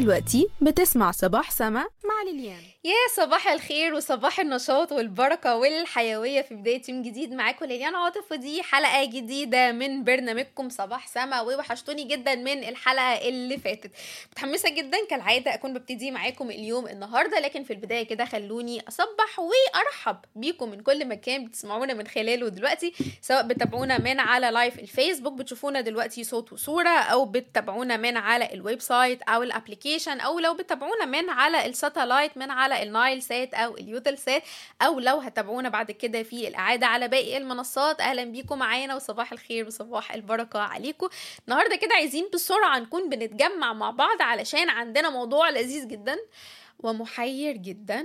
دلوقتي بتسمع صباح سما مع ليليان يا صباح الخير وصباح النشاط والبركة والحيوية في بداية يوم جديد معاكم ليليان عاطف ودي حلقة جديدة من برنامجكم صباح سما ووحشتوني جدا من الحلقة اللي فاتت متحمسة جدا كالعادة أكون ببتدي معاكم اليوم النهاردة لكن في البداية كده خلوني أصبح وأرحب بيكم من كل مكان بتسمعونا من خلاله دلوقتي سواء بتتابعونا من على لايف الفيسبوك بتشوفونا دلوقتي صوت وصورة أو بتتابعونا من على الويب سايت أو الابليكيشن أو لو بتتابعونا من على الساتلايت من على النايل سات او اليوتل سات او لو هتابعونا بعد كده في الاعاده على باقي المنصات اهلا بيكم معانا وصباح الخير وصباح البركه عليكم النهارده كده عايزين بسرعه نكون بنتجمع مع بعض علشان عندنا موضوع لذيذ جدا ومحير جدا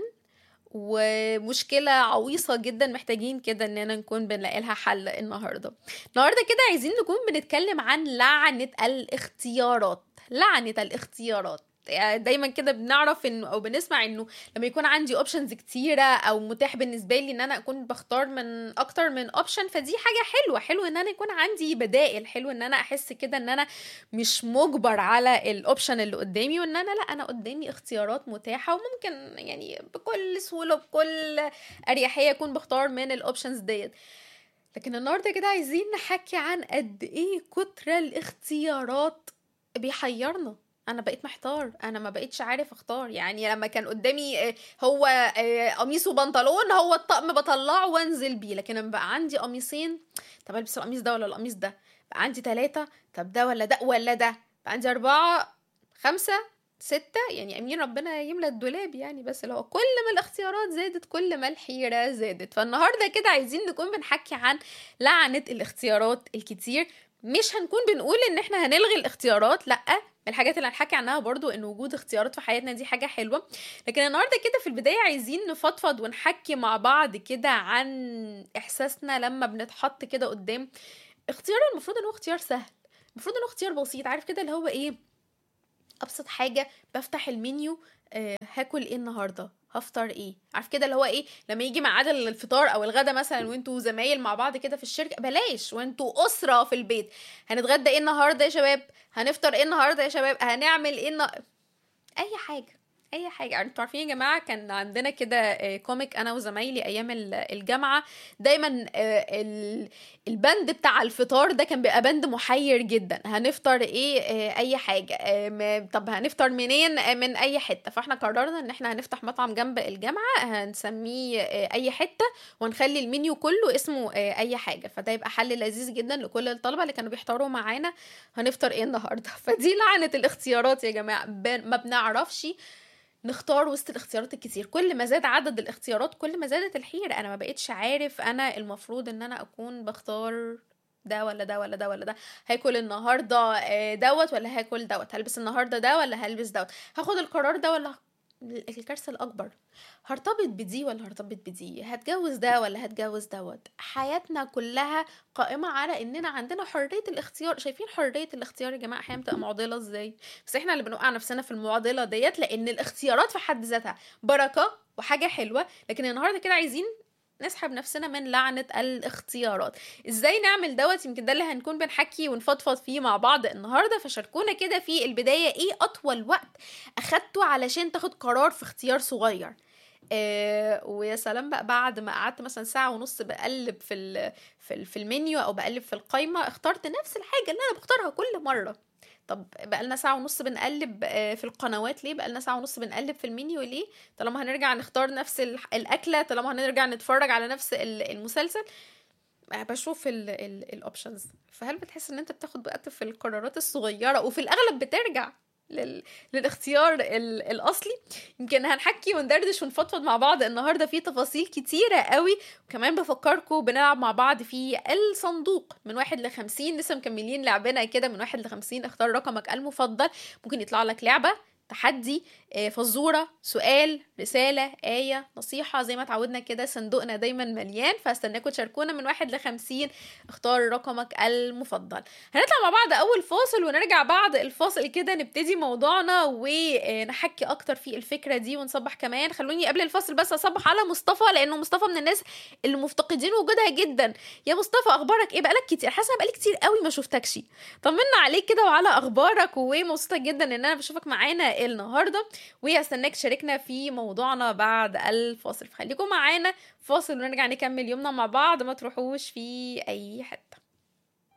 ومشكلة عويصة جدا محتاجين كده اننا نكون بنلاقي لها حل النهاردة النهاردة كده عايزين نكون بنتكلم عن لعنة الاختيارات لعنة الاختيارات يعني دايما كده بنعرف انه او بنسمع انه لما يكون عندي اوبشنز كتيره او متاح بالنسبه لي ان انا اكون بختار من اكتر من اوبشن فدي حاجه حلوه حلو ان انا يكون عندي بدائل حلو ان انا احس كده ان انا مش مجبر على الاوبشن اللي قدامي وان انا لا انا قدامي اختيارات متاحه وممكن يعني بكل سهوله بكل اريحيه اكون بختار من الاوبشنز ديت لكن النهارده كده عايزين نحكي عن قد ايه كتر الاختيارات بيحيرنا انا بقيت محتار انا ما بقيتش عارف اختار يعني لما كان قدامي هو قميص وبنطلون هو الطقم بطلعه وانزل بيه لكن لما بقى عندي قميصين طب البس القميص ده ولا القميص ده بقى عندي ثلاثة طب ده ولا ده ولا ده بقى عندي أربعة خمسة ستة يعني أمين ربنا يملى الدولاب يعني بس اللي هو كل ما الاختيارات زادت كل ما الحيرة زادت فالنهاردة كده عايزين نكون بنحكي عن لعنة الاختيارات الكتير مش هنكون بنقول ان احنا هنلغي الاختيارات لا الحاجات اللي هنحكي عنها برضو ان وجود اختيارات في حياتنا دي حاجة حلوة لكن النهاردة كده في البداية عايزين نفضفض ونحكي مع بعض كده عن احساسنا لما بنتحط كده قدام اختيار المفروض ان هو اختيار سهل المفروض ان هو اختيار بسيط عارف كده اللي هو ايه ابسط حاجة بفتح المنيو آه هاكل ايه النهارده هفطر ايه عارف كده اللي هو ايه لما يجي ميعاد الفطار او الغدا مثلا وانتوا زمايل مع بعض كده في الشركه بلاش وانتوا اسره في البيت هنتغدى ايه النهارده يا شباب هنفطر ايه النهارده يا شباب هنعمل ايه النا... اي حاجه اي حاجه يعني انتوا عارفين يا جماعه كان عندنا كده كوميك انا وزمايلي ايام الجامعه دايما البند بتاع الفطار ده كان بيبقى بند محير جدا هنفطر ايه اي حاجه طب هنفطر منين من اي حته فاحنا قررنا ان احنا هنفتح مطعم جنب الجامعه هنسميه اي حته ونخلي المنيو كله اسمه اي حاجه فده يبقى حل لذيذ جدا لكل الطلبه اللي كانوا بيحتاروا معانا هنفطر ايه النهارده فدي لعنه الاختيارات يا جماعه ما بنعرفش نختار وسط الاختيارات الكتير كل ما زاد عدد الاختيارات كل ما زادت الحيرة انا ما بقتش عارف انا المفروض ان انا اكون بختار ده ولا ده ولا ده ولا ده هاكل النهارده دوت ولا هاكل دوت هلبس النهارده ده ولا هلبس دوت هاخد القرار ده ولا الكارثه الاكبر هرتبط بدي ولا هرتبط بدي هتجوز ده ولا هتجوز دوت حياتنا كلها قائمة على اننا عندنا حرية الاختيار شايفين حرية الاختيار يا جماعة احيانا بتبقى معضلة ازاي بس احنا اللي بنوقع نفسنا في المعضلة ديت لان الاختيارات في حد ذاتها بركة وحاجة حلوة لكن النهاردة كده عايزين نسحب نفسنا من لعنة الاختيارات ازاي نعمل دوت يمكن ده اللي هنكون بنحكي ونفضفض فيه مع بعض النهاردة فشاركونا كده في البداية ايه اطول وقت اخدته علشان تاخد قرار في اختيار صغير آه ويا سلام بقى بعد ما قعدت مثلا ساعه ونص بقلب في ال في, ال في المنيو او بقلب في القايمه اخترت نفس الحاجه اللي انا بختارها كل مره طب بقى لنا ساعه ونص بنقلب في القنوات ليه بقى لنا ساعه ونص بنقلب في المنيو ليه طالما هنرجع نختار نفس الاكله طالما هنرجع نتفرج على نفس المسلسل بشوف الاوبشنز فهل بتحس ان انت بتاخد وقت في القرارات الصغيره وفي الاغلب بترجع لل... للاختيار ال... الاصلي يمكن هنحكي وندردش ونفضفض مع بعض النهارده في تفاصيل كتيره قوي وكمان بفكركم بنلعب مع بعض في الصندوق من واحد لخمسين لسه مكملين لعبنا كده من واحد لخمسين اختار رقمك المفضل ممكن يطلع لك لعبه تحدي فزورة سؤال رسالة آية نصيحة زي ما اتعودنا كده صندوقنا دايما مليان فاستناكم تشاركونا من واحد لخمسين اختار رقمك المفضل هنطلع مع بعض أول فاصل ونرجع بعد الفاصل كده نبتدي موضوعنا ونحكي أكتر في الفكرة دي ونصبح كمان خلوني قبل الفاصل بس أصبح على مصطفى لأنه مصطفى من الناس اللي مفتقدين وجودها جدا يا مصطفى أخبارك إيه بقالك كتير حاسة بقالي كتير قوي ما شفتكش طمنا عليك كده وعلى أخبارك ومبسوطة جدا إن أنا بشوفك معانا حلقة النهاردة وهستناك تشاركنا في موضوعنا بعد الفاصل فخليكم معانا فاصل ونرجع نكمل يومنا مع بعض ما تروحوش في أي حتة